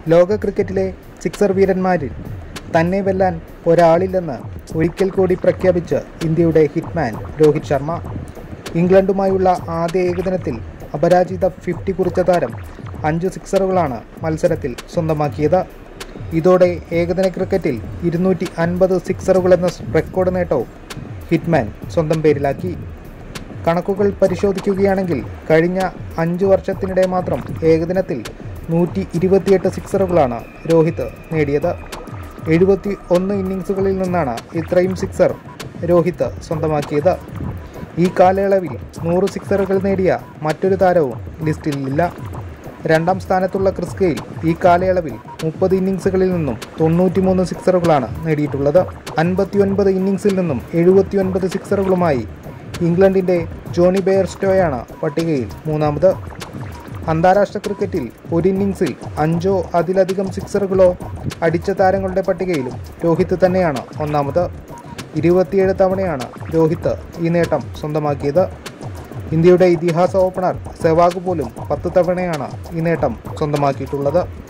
ലോക ക്രിക്കറ്റിലെ സിക്സർ വീരന്മാരിൽ തന്നെ വെല്ലാൻ ഒരാളില്ലെന്ന് ഒരിക്കൽ കൂടി പ്രഖ്യാപിച്ച് ഇന്ത്യയുടെ ഹിറ്റ്മാൻ രോഹിത് ശർമ്മ ഇംഗ്ലണ്ടുമായുള്ള ആദ്യ ഏകദിനത്തിൽ അപരാജിത ഫിഫ്റ്റി കുറിച്ച താരം അഞ്ച് സിക്സറുകളാണ് മത്സരത്തിൽ സ്വന്തമാക്കിയത് ഇതോടെ ഏകദിന ക്രിക്കറ്റിൽ ഇരുന്നൂറ്റി അൻപത് സിക്സറുകൾ എന്ന റെക്കോർഡ് നേട്ടവും ഹിറ്റ്മാൻ സ്വന്തം പേരിലാക്കി കണക്കുകൾ പരിശോധിക്കുകയാണെങ്കിൽ കഴിഞ്ഞ അഞ്ച് വർഷത്തിനിടെ മാത്രം ഏകദിനത്തിൽ നൂറ്റി ഇരുപത്തിയെട്ട് സിക്സറുകളാണ് രോഹിത് നേടിയത് എഴുപത്തി ഒന്ന് ഇന്നിങ്സുകളിൽ നിന്നാണ് ഇത്രയും സിക്സർ രോഹിത് സ്വന്തമാക്കിയത് ഈ കാലയളവിൽ നൂറ് സിക്സറുകൾ നേടിയ മറ്റൊരു താരവും ലിസ്റ്റിലില്ല രണ്ടാം സ്ഥാനത്തുള്ള ക്രിസ് ഗെയിൽ ഈ കാലയളവിൽ മുപ്പത് ഇന്നിങ്സുകളിൽ നിന്നും തൊണ്ണൂറ്റിമൂന്ന് സിക്സറുകളാണ് നേടിയിട്ടുള്ളത് അൻപത്തിയൊൻപത് ഇന്നിങ്സിൽ നിന്നും എഴുപത്തിയൊൻപത് സിക്സറുകളുമായി ഇംഗ്ലണ്ടിൻ്റെ ജോണി ബെയർസ്റ്റോയാണ് പട്ടികയിൽ മൂന്നാമത് അന്താരാഷ്ട്ര ക്രിക്കറ്റിൽ ഒരു ഇന്നിങ്സിൽ അഞ്ചോ അതിലധികം സിക്സറുകളോ അടിച്ച താരങ്ങളുടെ പട്ടികയിലും രോഹിത് തന്നെയാണ് ഒന്നാമത് ഇരുപത്തിയേഴ് തവണയാണ് രോഹിത് ഈ നേട്ടം സ്വന്തമാക്കിയത് ഇന്ത്യയുടെ ഇതിഹാസ ഓപ്പണർ സെവാഗ് പോലും പത്ത് തവണയാണ് ഈ നേട്ടം സ്വന്തമാക്കിയിട്ടുള്ളത്